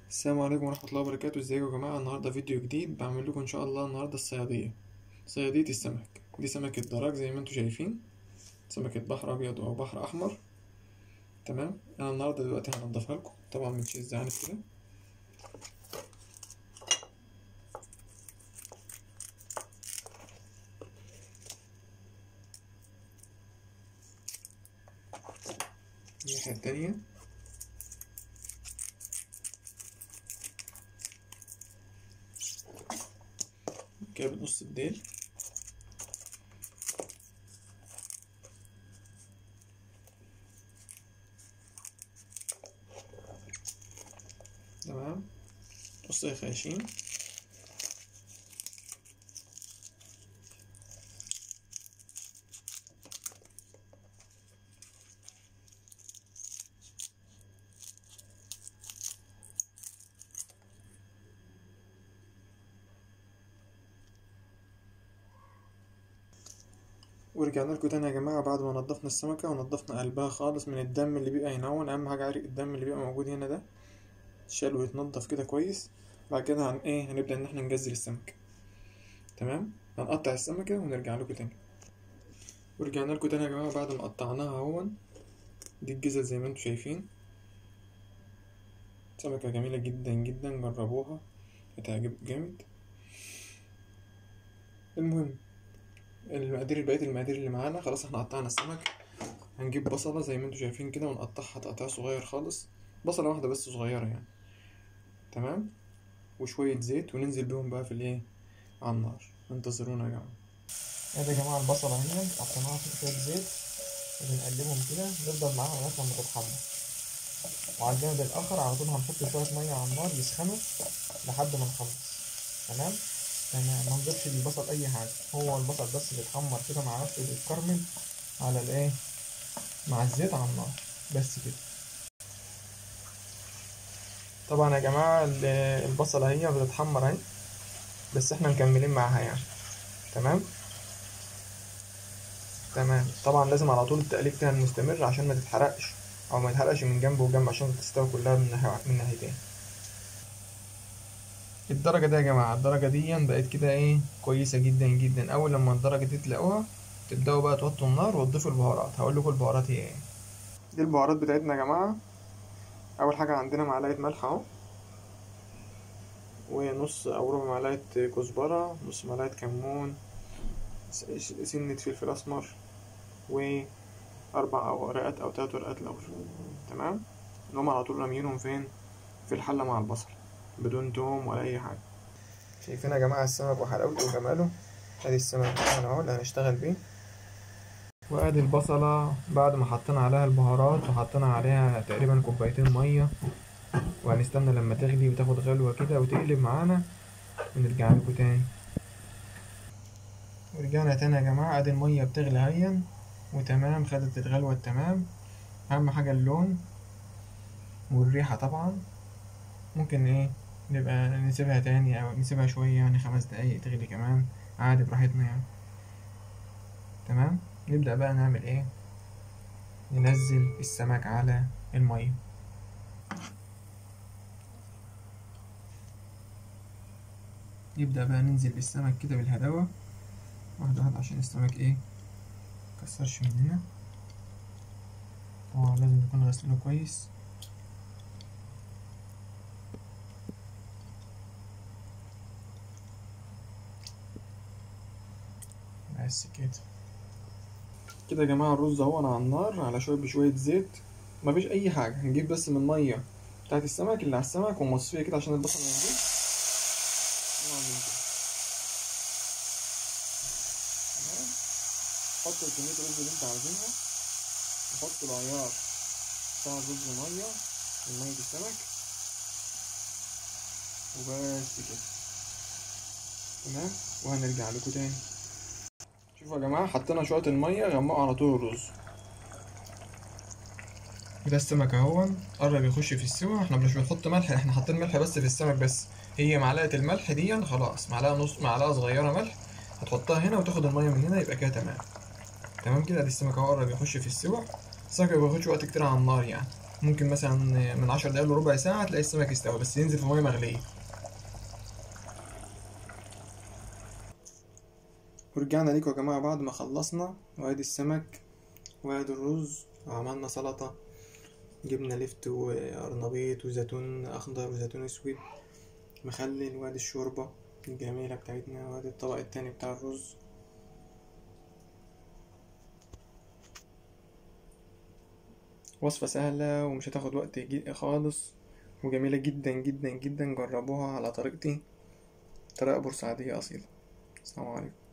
السلام عليكم ورحمة الله وبركاته ازيكم يا جماعة النهاردة فيديو جديد بعمل لكم ان شاء الله النهاردة الصيادية صيادية السمك دي سمكة دراج زي ما انتم شايفين سمكة بحر ابيض او بحر احمر تمام انا النهاردة دلوقتي هنضفها لكم طبعا من شيء زعنف كده الناحية التانية كده بنص الديل تمام نص الخياشيم ورجعنا لكم تاني يا جماعة بعد ما نضفنا السمكة ونضفنا قلبها خالص من الدم اللي بيبقى ينون أهم حاجة عرق الدم اللي بيبقى موجود هنا ده يتشال ويتنضف كده كويس بعد كده هن ايه هنبدأ إن احنا نجزل السمكة تمام هنقطع السمكة ونرجع لكم تاني ورجعنا لكم تاني يا جماعة بعد ما قطعناها اهون دي الجزل زي ما انتم شايفين سمكة جميلة جدا جدا جربوها هتعجب جامد المهم المقادير بقية المقادير اللي معانا خلاص احنا قطعنا السمك هنجيب بصلة زي ما انتم شايفين كده ونقطعها تقطيع صغير خالص بصلة واحدة بس صغيرة يعني تمام وشوية زيت وننزل بيهم بقى في الايه على النار انتظرونا يا جماعة ادي يا جماعة البصلة اهي حطيناها في شوية زيت وبنقلبهم كده نفضل معاها لغاية لما تتحمر وعلى الجانب الآخر على طول هنحط شوية مية على النار يسخنوا لحد ما نخلص تمام تمام ما نضيفش للبصل اي حاجه هو البصل بس بيتحمر كده مع نفسه بيتكرمل على الايه مع الزيت على النار بس كده طبعا يا جماعه البصله هي بتتحمر اهي بس احنا مكملين معاها يعني تمام تمام طبعا لازم على طول التقليب فيها المستمر عشان ما تتحرقش او ما يتحرقش من جنب وجنب عشان تستوي كلها من ناحيه من ناحيتين الدرجة دي يا جماعة الدرجة دي بقت كده ايه كويسة جدا جدا أول لما الدرجة دي تلاقوها تبدأوا بقى توطوا النار وتضيفوا البهارات هقول لكم البهارات هي ايه دي البهارات بتاعتنا يا جماعة أول حاجة عندنا معلقة ملح أهو ونص أو ربع معلقة كزبرة نص معلقة كمون سنة فلفل أسمر وأربع ورقات أو تلات ورقات لورا تمام نقوم على طول راميينهم فين في الحلة مع البصل بدون توم ولا اي حاجه شايفين يا جماعه السمك وحلاوته وجماله ادي السمك بتاعنا اهو اللي هنشتغل بيه وادي البصله بعد ما حطينا عليها البهارات وحطينا عليها تقريبا كوبايتين ميه وهنستنى لما تغلي وتاخد غلوه كده وتقلب معانا ونرجع لكم تاني ورجعنا تاني يا جماعه ادي الميه بتغلي هيا وتمام خدت الغلوه التمام اهم حاجه اللون والريحه طبعا ممكن ايه نبقى نسيبها تاني او نسيبها شوية يعني خمس دقايق تغلي كمان عادي براحتنا يعني تمام نبدأ بقى نعمل ايه ننزل السمك على المية نبدأ بقى ننزل بالسمك كده بالهداوة واحدة واحدة عشان السمك ايه مكسرش مننا طبعا لازم نكون غسلينه كويس بس كده كده يا جماعة الرز اهو انا على النار على شوية بشوية زيت مفيش أي حاجة هنجيب بس من المية بتاعت السمك اللي على السمك ونصفيها كده عشان البصل ينزل حطوا كمية الرز اللي انت عاوزينها وحطوا العيار بتاع الرز مية من مية السمك وبس كده تمام وهنرجع لكم تاني شوفوا يا جماعة حطينا شوية المية غمقوا على طول الرز كده السمك اهو قرب يخش في السوا احنا مش بنحط ملح احنا حاطين ملح بس في السمك بس هي معلقة الملح دي خلاص معلقة نص معلقة صغيرة ملح هتحطها هنا وتاخد المية من هنا يبقى كده تمام تمام كده ادي السمك اهو قرب يخش في السوا السمك ما بياخدش وقت كتير على النار يعني ممكن مثلا من عشر دقايق لربع ساعة تلاقي السمك استوى بس ينزل في مية مغلية ورجعنا ليكم يا جماعة بعد ما خلصنا وادي السمك وادي الرز وعملنا سلطة جبنا لفت وقرنبيط وزيتون أخضر وزيتون أسود مخلل وادي الشوربة الجميلة بتاعتنا وادي الطبق التاني بتاع الرز وصفة سهلة ومش هتاخد وقت جي- خالص وجميلة جدا جدا جدا جربوها على طريقتي طريقة بورسعيدية أصيلة السلام عليكم